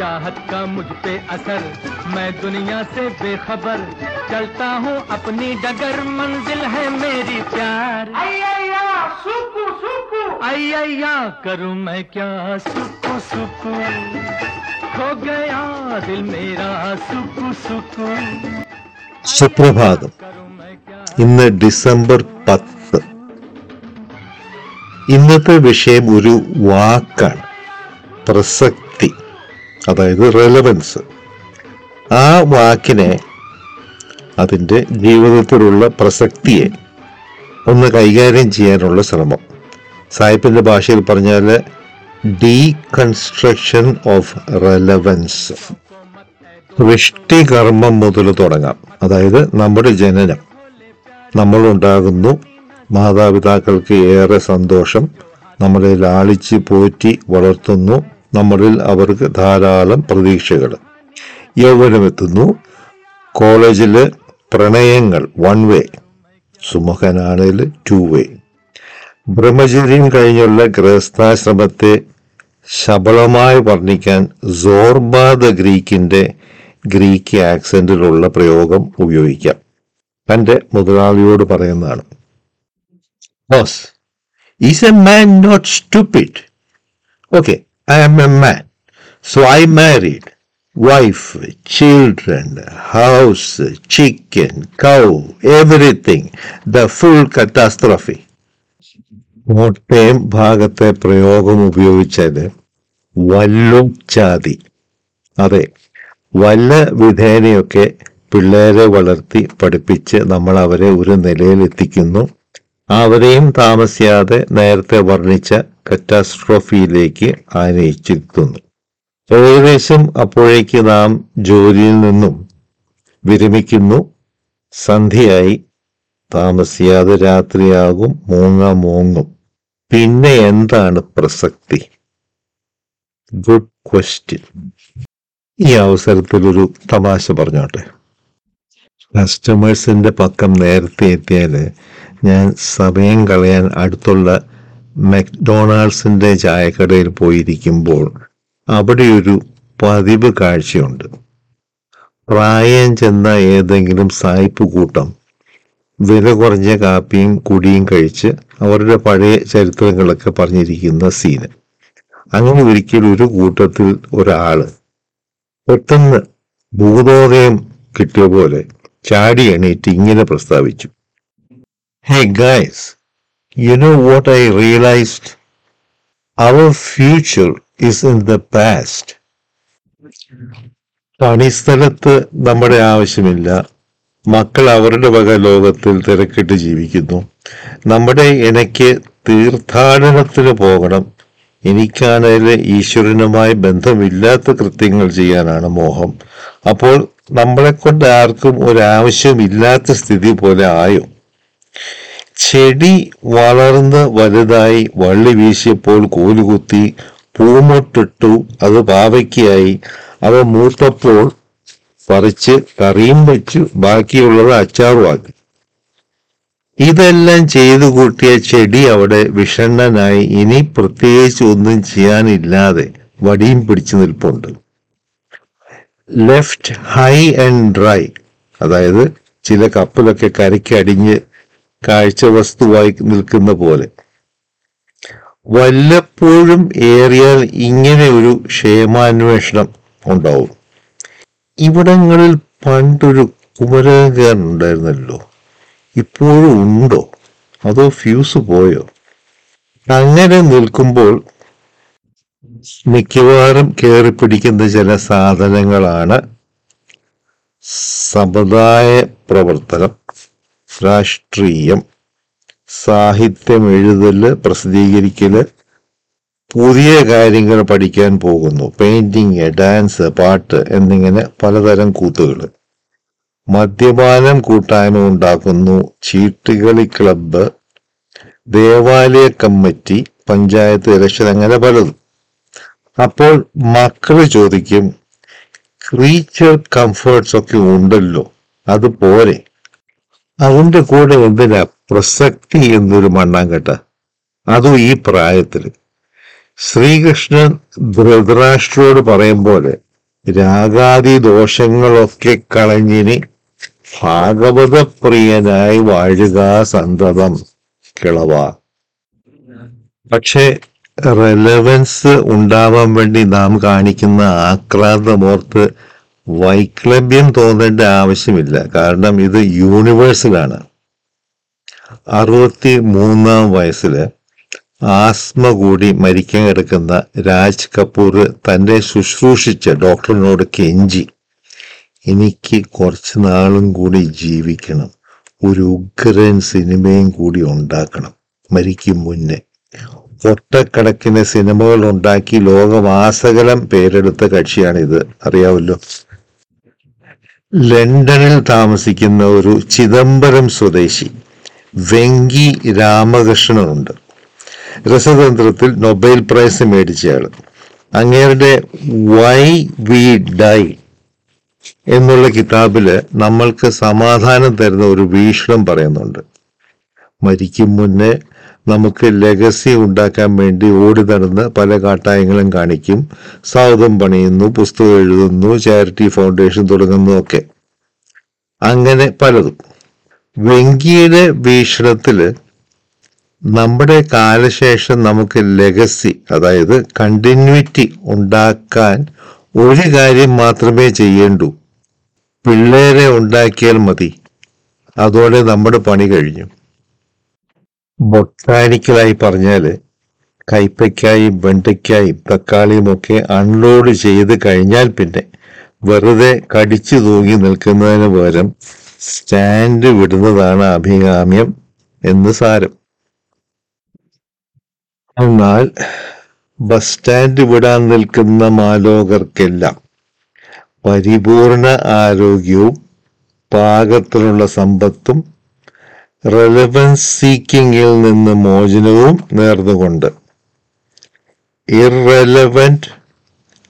चाहत का मुझ पे असर मैं दुनिया से बेखबर चलता हूँ अपनी डगर मंजिल है मेरी प्यार അയ്യയ്യ സുക്കു സുക്കു अय्या करूँ मैं क्या सुकू सुकू हो गया दिल मेरा सुकू सुकू സുപ്രഭാതം करूँ मैं क्या ഇന്ന് ഡിസംബർ പത്ത് ഇന്നത്തെ വിഷയം ഒരു വാക്കാണ് പ്രസക്തി അതായത് റെലവൻസ് ആ വാക്കിനെ അതിൻ്റെ ജീവിതത്തിലുള്ള പ്രസക്തിയെ ഒന്ന് കൈകാര്യം ചെയ്യാനുള്ള ശ്രമം സാഹിബിന്റെ ഭാഷയിൽ പറഞ്ഞാൽ ഡീകൺസ്ട്രക്ഷൻ ഓഫ് റെലവൻസ് സൃഷ്ടികർമ്മം മുതൽ തുടങ്ങാം അതായത് നമ്മുടെ ജനനം നമ്മൾ ഉണ്ടാകുന്നു മാതാപിതാക്കൾക്ക് ഏറെ സന്തോഷം നമ്മളെ ലാളിച്ച് പോറ്റി വളർത്തുന്നു നമ്മളിൽ അവർക്ക് ധാരാളം പ്രതീക്ഷകൾ യൗവനമെത്തുന്നു കോളേജില് പ്രണയങ്ങൾ വൺ വേ സുമുഖനാണേൽ ടു വേ ബ്രഹ്മചര്യം കഴിഞ്ഞുള്ള ഗൃഹസ്ഥാശ്രമത്തെ ശബളമായി വർണ്ണിക്കാൻ സോർബാദ ഗ്രീക്കിന്റെ ഗ്രീക്ക് ആക്സന്റിലുള്ള പ്രയോഗം ഉപയോഗിക്കാം തന്റെ മുതലാളിയോട് പറയുന്നതാണ് boss is a man not stupid okay I am a man so I married wife children house chicken cow everything the full catastrophe Kottayam ഭാഗത്തെ പ്രയോഗം ഉപയോഗിച്ചത് വല്ലുച്ചാതി അതെ വല്ല വിധേനയൊക്കെ പിള്ളേരെ വളർത്തി പഠിപ്പിച്ച് നമ്മൾ അവരെ ഒരു നിലയിലെത്തിക്കുന്നു അവരെയും താമസിയാതെ നേരത്തെ വർണ്ണിച്ച കറ്റാസ്ട്രോഫിയിലേക്ക് ആനയിച്ചിരുത്തുന്നു ഏകദേശം അപ്പോഴേക്ക് നാം ജോലിയിൽ നിന്നും വിരമിക്കുന്നു സന്ധ്യയായി താമസിയാതെ രാത്രിയാകും മൂങ്ങ മൂങ്ങും പിന്നെ എന്താണ് പ്രസക്തി ഗുഡ് ക്വസ്റ്റ്യൻ ഈ അവസരത്തിൽ ഒരു തമാശ പറഞ്ഞോട്ടെ കസ്റ്റമേഴ്സിന്റെ പക്കം നേരത്തെ എത്തിയാല് ഞാൻ സമയം കളയാൻ അടുത്തുള്ള മെക്ഡൊണാൾഡ്സിന്റെ ചായക്കടയിൽ പോയിരിക്കുമ്പോൾ അവിടെ ഒരു പതിവ് കാഴ്ചയുണ്ട് പ്രായം ചെന്ന ഏതെങ്കിലും സായിപ്പ് കൂട്ടം വില കുറഞ്ഞ കാപ്പിയും കുടിയും കഴിച്ച് അവരുടെ പഴയ ചരിത്രങ്ങളൊക്കെ പറഞ്ഞിരിക്കുന്ന സീന് അങ്ങനെ ഒരിക്കൽ ഒരു കൂട്ടത്തിൽ ഒരാള് പെട്ടെന്ന് ഭൂതോദയം കിട്ടിയ പോലെ ചാടി എണീറ്റ് ഇങ്ങനെ പ്രസ്താവിച്ചു hey guys you know what I realised our future is in the past പണിസ്ഥലത്ത് നമ്മുടെ ആവശ്യമില്ല മക്കൾ അവരുടെ വക ലോകത്തിൽ തിരക്കിട്ട് ജീവിക്കുന്നു നമ്മുടെ എനിക്ക് തീർത്ഥാടനത്തിന് പോകണം എനിക്കാണേൽ ഈശ്വരനുമായി ബന്ധമില്ലാത്ത കൃത്യങ്ങൾ ചെയ്യാനാണ് മോഹം അപ്പോൾ നമ്മളെ കൊണ്ട് ആർക്കും ഒരാവശ്യമില്ലാത്ത സ്ഥിതി പോലെ ആയോ ചെടി വളർന്ന് വലുതായി വള്ളി വീശിയപ്പോൾ കോലുകുത്തി പൂമൊട്ടിട്ടു അത് പാവയ്ക്കായി അവ മൂത്തപ്പോൾ പറിച്ച് കറിയും വെച്ചു ബാക്കിയുള്ളത് അച്ചാറുമാക്കി ഇതെല്ലാം ചെയ്തു കൂട്ടിയ ചെടി അവിടെ വിഷണ്ണനായി ഇനി പ്രത്യേകിച്ച് ഒന്നും ചെയ്യാനില്ലാതെ വടിയും പിടിച്ചു നിൽപ്പുണ്ട് ലെഫ്റ്റ് ഹൈ ആൻഡ് ഡ്രൈ അതായത് ചില കപ്പലൊക്കെ കരയ്ക്ക് അടിഞ്ഞ് കാഴ്ച വസ്തുവായി നിൽക്കുന്ന പോലെ വല്ലപ്പോഴും ഏറിയാൽ ഇങ്ങനെ ഒരു ക്ഷേമാന്വേഷണം ഉണ്ടാവും ഇവിടങ്ങളിൽ പണ്ടൊരു കുമരകൻ ഉണ്ടായിരുന്നല്ലോ ഇപ്പോഴും ഉണ്ടോ അതോ ഫ്യൂസ് പോയോ അങ്ങനെ നിൽക്കുമ്പോൾ മിക്കവാറും കയറി പിടിക്കുന്ന ചില സാധനങ്ങളാണ് സമുദായ പ്രവർത്തനം രാഷ്ട്രീയം സാഹിത്യം എഴുതല് പ്രസിദ്ധീകരിക്കല് പുതിയ കാര്യങ്ങൾ പഠിക്കാൻ പോകുന്നു പെയിന്റിങ് ഡാൻസ് പാട്ട് എന്നിങ്ങനെ പലതരം കൂത്തുകൾ മദ്യപാനം കൂട്ടായ്മ ഉണ്ടാക്കുന്നു ചീട്ടുകളി ക്ലബ്ബ് ദേവാലയ കമ്മിറ്റി പഞ്ചായത്ത് ഇലക്ഷൻ അങ്ങനെ പലതും അപ്പോൾ മക്കള് ചോദിക്കും ക്രീച്ചർ കംഫേർട്സ് ഒക്കെ ഉണ്ടല്ലോ അത് പോരെ അതിന്റെ കൂടെ എന്തിനാ പ്രസക്തി എന്നൊരു മണ്ണാങ്കട്ട അതും ഈ പ്രായത്തിൽ ശ്രീകൃഷ്ണൻ ധൃതരാഷ്ട്രോട് പറയും പോലെ രാഗാദി ദോഷങ്ങളൊക്കെ കളഞ്ഞിനി ഭാഗവതപ്രിയനായി വാഴുക സന്തതം കിളവ പക്ഷെ റെലവൻസ് ഉണ്ടാവാൻ വേണ്ടി നാം കാണിക്കുന്ന ആക്രാന്തമോർത്ത് വൈക്ലഭ്യം തോന്നേണ്ട ആവശ്യമില്ല കാരണം ഇത് യൂണിവേഴ്സലാണ് അറുപത്തി മൂന്നാം വയസ്സില് ആസ്മ കൂടി മരിക്കാൻ കിടക്കുന്ന രാജ് കപൂർ തന്നെ ശുശ്രൂഷിച്ച ഡോക്ടറിനോട് കെഞ്ചി എനിക്ക് കുറച്ച് നാളും കൂടി ജീവിക്കണം ഒരു ഉഗ്രൻ സിനിമയും കൂടി ഉണ്ടാക്കണം മരിക്കും മുന്നേ ഒട്ടക്കണക്കിന് സിനിമകൾ ഉണ്ടാക്കി ലോകമാസകലം പേരെടുത്ത കക്ഷിയാണിത് അറിയാമല്ലോ ലണ്ടനിൽ താമസിക്കുന്ന ഒരു ചിദംബരം സ്വദേശി വെങ്കി രാമകൃഷ്ണനുണ്ട് രസതന്ത്രത്തിൽ നൊബേൽ പ്രൈസ് മേടിച്ചയാൾ അങ്ങേരുടെ വൈ വി ഡൈ എന്നുള്ള കിതാബില് നമ്മൾക്ക് സമാധാനം തരുന്ന ഒരു വീക്ഷണം പറയുന്നുണ്ട് മരിക്കും മുന്നേ നമുക്ക് ലെഗസി ഉണ്ടാക്കാൻ വേണ്ടി ഓടി നടന്ന് പല കാട്ടായങ്ങളും കാണിക്കും സൗദം പണിയുന്നു പുസ്തകം എഴുതുന്നു ചാരിറ്റി ഫൗണ്ടേഷൻ തുടങ്ങുന്നു ഒക്കെ അങ്ങനെ പലതും വെങ്കിയുടെ വീക്ഷണത്തില് നമ്മുടെ കാലശേഷം നമുക്ക് ലെഗസി അതായത് കണ്ടിന്യൂറ്റി ഉണ്ടാക്കാൻ ഒരു കാര്യം മാത്രമേ ചെയ്യേണ്ടൂ പിള്ളേരെ ഉണ്ടാക്കിയാൽ മതി അതോടെ നമ്മുടെ പണി കഴിഞ്ഞു ബൊട്ടാനിക്കലായി പറഞ്ഞാല് കൈപ്പയ്ക്കായും വെണ്ടയ്ക്കായും തക്കാളിയും ഒക്കെ അൺലോഡ് ചെയ്ത് കഴിഞ്ഞാൽ പിന്നെ വെറുതെ കടിച്ചു തൂങ്ങി നിൽക്കുന്നതിന് പകരം സ്റ്റാൻഡ് വിടുന്നതാണ് അഭികാമ്യം എന്ന് സാരം എന്നാൽ ബസ് സ്റ്റാൻഡ് വിടാൻ നിൽക്കുന്ന മാലോകർക്കെല്ലാം പരിപൂർണ ആരോഗ്യവും പാകത്തിലുള്ള സമ്പത്തും റെലവൻസ് സീക്കിങ്ങിൽ നിന്ന് മോചനവും നേർന്നുകൊണ്ട് ഇറലവൻറ്റ്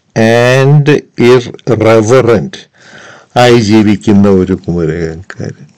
ആൻഡ് ഇറവറൻറ്റ് ആയി ജീവിക്കുന്ന ഒരു കുമരകക്കാരൻ